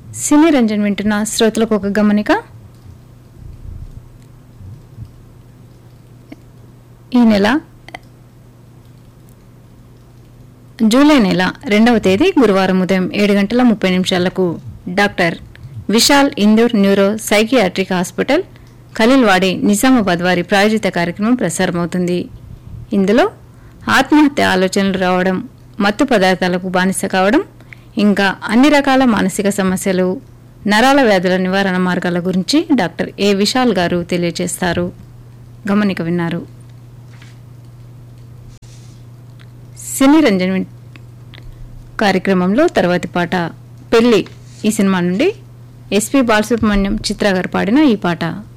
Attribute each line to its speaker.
Speaker 1: సినీ రంజన్ వింటున్న శ్రోతలకు ఒక గమనిక ఈ నెల జూలై నెల రెండవ తేదీ గురువారం ఉదయం ఏడు గంటల ముప్పై నిమిషాలకు doctor Vishal Indur neuro psychiatric hospital Khaleelwadi Nizamabad వారి ప్రాయోజిత కార్యక్రమం ప్రసారమవుతుంది ఇందులో ఆత్మహత్య ఆలోచనలు రావడం మత్తు పదార్థాలకు బానిస కావడం ఇంకా అన్ని రకాల మానసిక సమస్యలు నరాల వ్యాధుల నివారణ మార్గాల గురించి డాక్టర్ ఏ విశాల్ గారు తెలియజేస్తారు గమనిక విన్నారు సినీ రంజన్ విన్- కార్యక్రమంలో తర్వాతి పాట పెళ్లి ఈ సినిమా నుండి ఎస్పి బాలసుబ్రహ్మణ్యం చిత్ర గారు పాడిన ఈ పాట